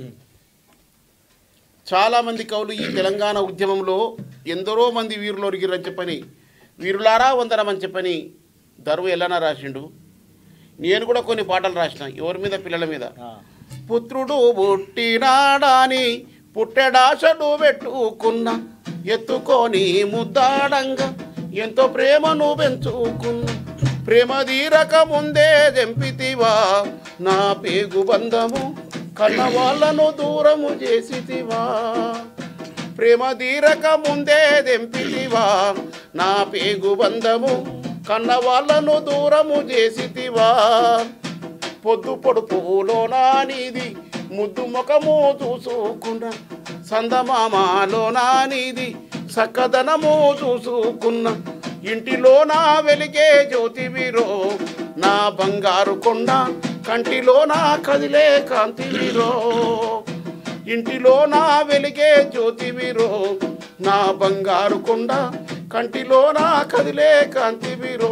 Speaker 1: చాలా మంది కవులు ఈ తెలంగాణ ఉద్యమంలో ఎందరో మంది వీరులు ఒరిగిరని చెప్పని వీరులారా వందనమని చెప్పని దరువు ఎల్లనా రాసిండు నేను కూడా కొన్ని పాటలు రాసిన ఎవరి మీద పిల్లల మీద
Speaker 2: ఆ.
Speaker 1: పుత్రుడు పుట్టినాడాని పుట్టెడాశడు పెట్టుకున్న ఎత్తుకొని ముద్దాడంగా ఎంతో ప్రేమను పెంచుకున్న ప్రేమ తీరక ముందే తెంపితివా నా పేగు బంధము కన్న వాళ్ళను దూరము చేసితివా ప్రేమ తీరక ముందే తెంపితివా నా పేగు బంధము కన్న వాళ్ళను దూరము చేసితివా పొద్దు పొడుపులో నానిది ముద్దు ముఖము చూసుకున్న సందమామలో నానిది సక్కదనము చూసుకున్న ఇంటిలో నా వెలిగే జ్యోతివిరో నా బంగారు కొండ కంటిలో నా కదిలే కాంతివిరో ఇంటిలో నా వెలిగే జ్యోతివిరో నా బంగారు కొండ కంటిలో నా కదిలే కాంతివిరో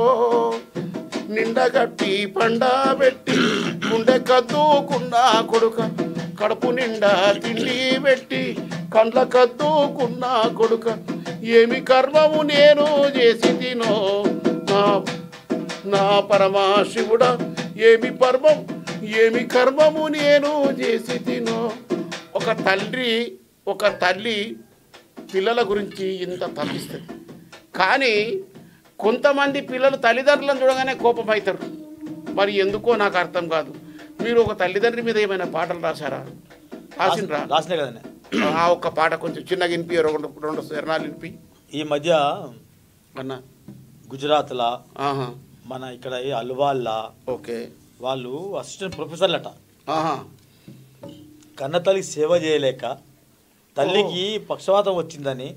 Speaker 1: నిండగట్టి పండబెట్టి గుండె కద్దుకున్నా కొడుక కడుపు నిండా తిండి పెట్టి కండ్ల కద్దుకున్నా కొడుక ఏమి కర్మము నేను చేసి తినో నా నా పరమాశివుడా ఏమి పర్మం ఏమి కర్మము నేను చేసి తినో ఒక తండ్రి ఒక తల్లి పిల్లల గురించి ఇంత తప్పిస్తుంది కానీ కొంతమంది పిల్లలు తల్లిదండ్రులను చూడగానే కోపం అవుతారు మరి ఎందుకో నాకు అర్థం కాదు మీరు ఒక తల్లిదండ్రి మీద ఏమైనా పాటలు రాశారా రాసిండ్రా
Speaker 2: రాసినే కదండి
Speaker 1: ఆ ఒక్క పాట కొంచెం చిన్నగా వినిపి రెండు రెండు శరణాలు వినిపి
Speaker 2: ఈ మధ్య
Speaker 1: అన్న
Speaker 2: గుజరాత్లా
Speaker 1: ఆహా
Speaker 2: మన ఇక్కడ ఈ అల్వాల్లా
Speaker 1: ఓకే
Speaker 2: వాళ్ళు అసిస్టెంట్ ప్రొఫెసర్లట
Speaker 1: ఆహా
Speaker 2: కన్న తల్లికి సేవ చేయలేక తల్లికి పక్షవాతం వచ్చిందని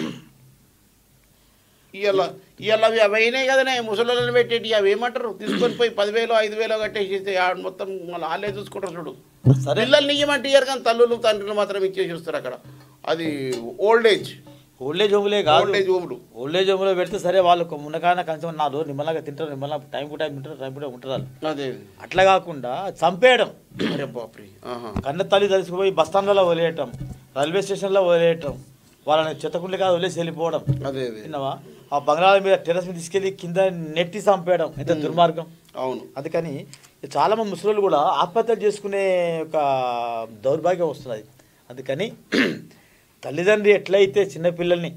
Speaker 1: ఇవాళ ఇవాళ అవి అవి అయినాయి కదనే ముసలిని పెట్టేటి అవి ఏమంటారు తీసుకొని పోయి పదివేలు ఐదు వేలు కట్టేసి ఆడ మొత్తం మళ్ళీ వాళ్ళే చూసుకుంటారు చూడు
Speaker 2: సరే
Speaker 1: పిల్లల్ని ఇయ్యమంటే ఇయ్యరు కానీ తల్లులు తండ్రులు మాత్రం ఇచ్చేసి వస్తారు అక్కడ అది ఓల్డ్ ఏజ్
Speaker 2: ఓల్డేజ్ హోమ్లే కాదు
Speaker 1: ఓల్డ్ ఏజ్ హోమ్లు
Speaker 2: ఓల్డేజ్ హోమ్లో పెడితే సరే వాళ్ళు ఉన్నకాన కొంచెం నా రోజు నిమ్మలాగా తింటారు నిమ్మలా టైం టు టైం తింటారు టైం టు టైం ఉంటారు వాళ్ళు.
Speaker 1: అదే
Speaker 2: అట్లా కాకుండా చంపేయడం
Speaker 1: అరే బాప్రి ఆహా
Speaker 2: కన్న తల్లి తలిసిపోయి బస్ స్టాండ్లలో వదిలేయటం రైల్వే స్టేషన్లో వదిలేయటం వాళ్ళని చెత్తకుండి కాదు వదిలేసి వెళ్ళిపోవడం
Speaker 1: అదే అదే
Speaker 2: విన్నావా ఆ బంగ్లాల మీద టెరస్ మీద తీసుకెళ్ళి కింద నెట్టి చంపేయడం ఎంత దుర్మార్గం
Speaker 1: అవును
Speaker 2: అందుకని చాలా మంది ముసలోళ్ళు కూడా ఆత్మహత్యలు చేసుకునే ఒక దౌర్భాగ్యం వస్తున్నది అందుకని తల్లిదండ్రి ఎట్లయితే చిన్నపిల్లల్ని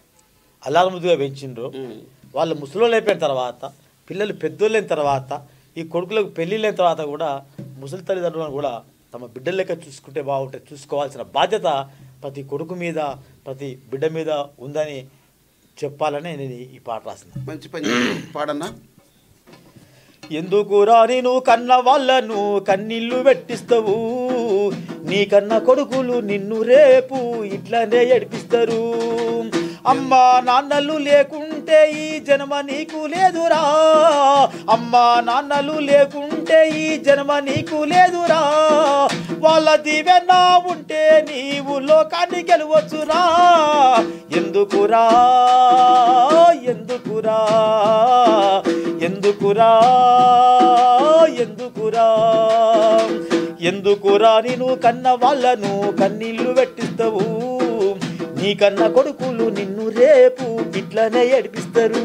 Speaker 2: అల్లారముద్దుగా పెంచిండ్రో
Speaker 1: ఉమ్.
Speaker 2: వాళ్ళు ముసలోళ్ళు అయిపోయిన తర్వాత పిల్లలు పెద్దోళ్ళు అయిన తర్వాత ఈ కొడుకులకు పెళ్ళిళ్ళైన తర్వాత కూడా ముసలి తల్లిదండ్రులను కూడా తమ బిడ్డల లెక్క చూసుకుంటే బాగుంటుంది చూసుకోవాల్సిన బాధ్యత ప్రతి కొడుకు మీద ప్రతి బిడ్డ మీద ఉందని చెప్పాలని నేను ఈ పాట రాసిన
Speaker 1: మంచి పని పాడన్నా
Speaker 2: ఎందుకు రాని నువ్వు కన్న వాళ్ళను కన్నీళ్లు పెట్టిస్తావు నీ కన్న కొడుకులు నిన్ను రేపు ఇట్లనే ఏడిపిస్తారు అమ్మా నాన్నలు లేకుంటే ఈ జన్మ నీకు లేదురా అమ్మా నాన్నలు లేకుంటే ఈ జన్మ నీకు లేదురా వాళ్ళ దీవెన ఉంటే నీవు లోకాన్ని గెలవచ్చురా ఎందుకురా ఎందుకురా ఎందుకురా ఎందుకురా ఎందుకురా నేను కన్న వాళ్ళను కన్నీళ్లు పెట్టిస్తావు నీ కన్న కొడుకులు నిన్ను రేపు ఇట్లనే ఏడిపిస్తారు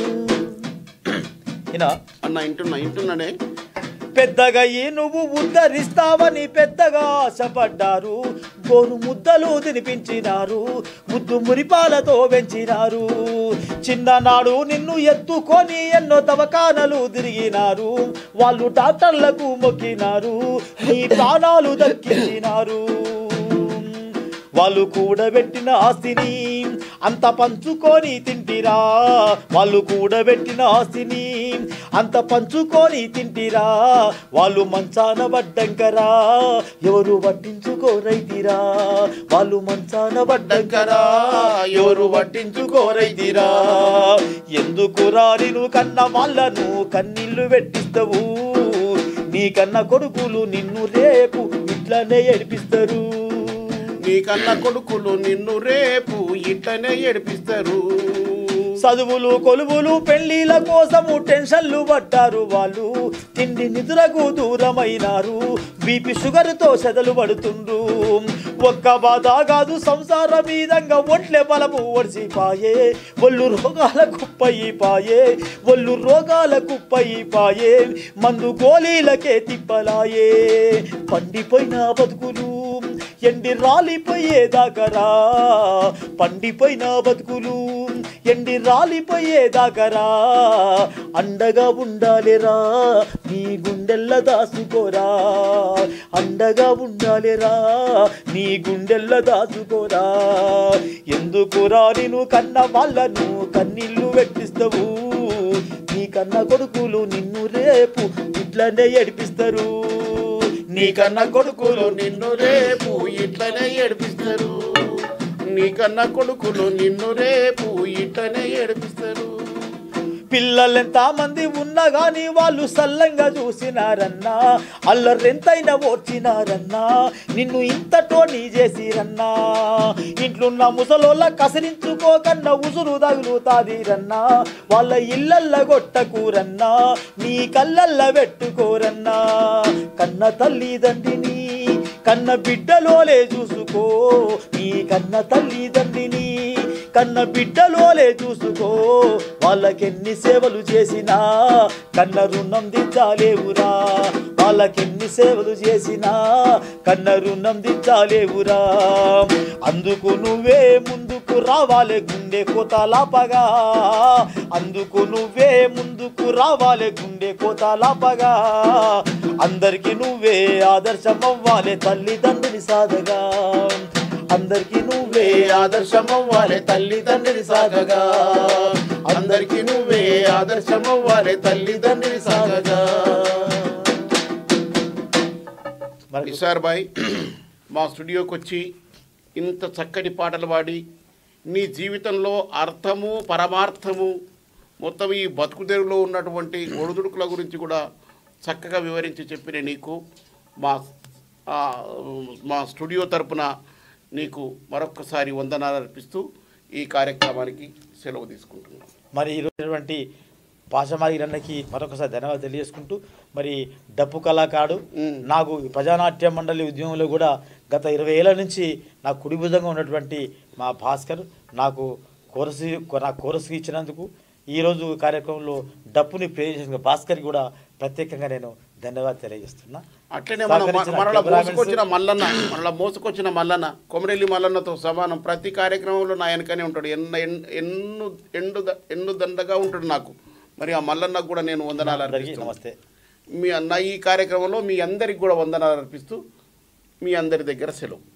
Speaker 2: ఈయన
Speaker 1: అన్న ఇంటున్నా ఇంటున్నానే
Speaker 2: పెద్దగా ఈ నువ్వు ఉద్ధరిస్తావని పెద్దగా ఆశపడ్డారు గోరు ముద్దలు తినిపించినారు ముద్దు మురిపాలతో పెంచినారు చిన్ననాడు నిన్ను ఎత్తుకొని ఎన్నో తవకానలు తిరిగినారు వాళ్ళు డాక్టర్లకు మొక్కినారు నీ ప్రాణాలు దక్కించినారు వాళ్ళు కూడబెట్టిన ఆస్తిని అంత పంచుకొని తింటిరా వాళ్ళు కూడబెట్టిన ఆస్తిని అంత పంచుకొని తింటిరా వాళ్ళు మంచాన పడ్డంకరా ఎవరు పట్టించుకోరైతిరా వాళ్ళు మంచాన పడ్డంకరా ఎవరు పట్టించుకోరైతిరా ఎందుకు రారిను కన్న వాళ్ళను కన్నీళ్లు పెట్టిస్తావు నీ కన్న కొడుకులు నిన్ను రేపు ఇట్లనే ఏడిపిస్తారు
Speaker 1: నీ కన్న కొడుకులు నిన్ను రేపు ఇట్లనే ఏడిపిస్తారు
Speaker 2: చదువులు కొలువులు పెళ్లిల కోసము టెన్షన్లు పడ్డారు వాళ్ళు తిండి నిద్రకు దూరమైనారు బీపీ షుగర్తో సెదలు పడుతుండ్రు ఒక్క బాధ కాదు సంసార మీదంగా ఒంట్లే బలము ఒడిసిపాయే ఒళ్ళు రోగాల కుప్పయిపాయే ఒళ్ళు రోగాల కుప్పయిపాయే మందు గోళీలకే తిప్పలాయే పండిపోయిన బతుకులు ఎండి రాలిపోయేదాకరా పండిపోయిన బతుకులు ఎండి రాలిపోయేదాకరా అండగా ఉండాలిరా నీ గుండెల్ల దాసుకోరా అండగా ఉండాలిరా నీ గుండెల్ల దాచుకోరా ఎందుకురా నేను కన్న వాళ్ళను కన్నీళ్లు పెట్టిస్తావు నీ కన్న కొడుకులు నిన్ను రేపు ఇట్లనే ఏడిపిస్తారు
Speaker 1: నీ కన్న కొడుకులు నిన్ను రేపు ఇట్లనే ఏడిపిస్తారు నీ కన్న కొడుకులు నిన్ను రేపు ఇట్లనే ఏడిపిస్తారు
Speaker 2: పిల్లలెంత మంది ఉన్నా గాని వాళ్ళు సల్లంగా చూసినారన్నా అల్లరెంతైనా ఓర్చినారన్నా నిన్ను ఇంతటో నీ చేసిరన్నా ఇంట్లున్న ముసలోళ్ళ కసరించుకోకన్నా ఉసురు తగులుతాదిరన్నా వాళ్ళ ఇళ్ళల్ల కొట్టకూరన్నా నీ కళ్ళల్ల పెట్టుకోరన్నా కన్న తల్లిదండ్రిని కన్న బిడ్డలోలే చూసుకో నీ కన్న తల్లిదండ్రిని కన్న బిడ్డలోలే చూసుకో వాళ్ళకెన్ని సేవలు చేసినా కన్న రుణం దించాలేవురా వాళ్ళకెన్ని సేవలు చేసినా కన్న రుణం దించాలేవురా అందుకు నువ్వే ముందుకు రావాలి గుండె కోతలాపగా అందుకు నువ్వే ముందుకు రావాలి గుండె కోతలాపగా అందరికి నువ్వే ఆదర్శం అవ్వాలి తల్లిదండ్రుని సాధగా అందరికి నువ్వే ఆదర్శం అవ్వాలి తల్లిదండ్రుని సాగగా
Speaker 1: అందరికి నువ్వే ఆదర్శం అవ్వాలి తల్లిదండ్రి సాగగా
Speaker 2: మరి
Speaker 1: నిసార్ బాయ్ మా స్టూడియోకి వచ్చి ఇంత చక్కటి పాటలు పాడి నీ జీవితంలో అర్థము పరమార్థము మొత్తం ఈ బతుకు తెరువులో ఉన్నటువంటి ఒడిదుడుకుల గురించి కూడా చక్కగా వివరించి చెప్పిన నీకు మా ఆ, మా స్టూడియో తరపున నీకు మరొక్కసారి వందనాలు అర్పిస్తూ ఈ కార్యక్రమానికి సెలవు తీసుకుంటున్నాను
Speaker 2: మరి ఈరోజు పాశమారి రన్నకి మరొకసారి ధన్యవాదాలు తెలియజేసుకుంటూ మరి డప్పు కళాకారుడు
Speaker 1: మ్.
Speaker 2: నాకు ఈ ప్రజానాట్య మండలి ఉద్యమంలో కూడా గత ఇరవై ఏళ్ళ నుంచి నాకు కుడి భుజంగా ఉన్నటువంటి మా భాస్కర్ నాకు కోరసు నాకు కోరసు ఇచ్చినందుకు ఈరోజు కార్యక్రమంలో డప్పుని ప్రే చేసిన భాస్కర్కి కూడా ప్రత్యేకంగా నేను ధన్యవాదాలు తెలియజేస్తున్నా
Speaker 1: అట్లనే మనం
Speaker 2: సహకరించిన
Speaker 1: మనలో
Speaker 2: కెమెరామెన్స్
Speaker 1: మోసుకొచ్చిన మల్లన్న మనలో మోసుకొచ్చిన మల్లన్న కొమరెల్లి మల్లన్నతో సమానం ప్రతి కార్యక్రమంలో నా వెనకనే ఉంటాడు ఎన్న ఎన్- ఎన్ను ఎండు ద- ఎన్ను దండగా ఉంటాడు నాకు మరి ఆ మల్లన్నకు కూడా నేను వందనాలు
Speaker 2: అందరికీ
Speaker 1: అర్పిస్తున్నాను
Speaker 2: నమస్తే
Speaker 1: మీ అన్న ఈ కార్యక్రమంలో మీ అందరికి కూడా వందనాలు అర్పిస్తూ మీ అందరి దగ్గర సెలవు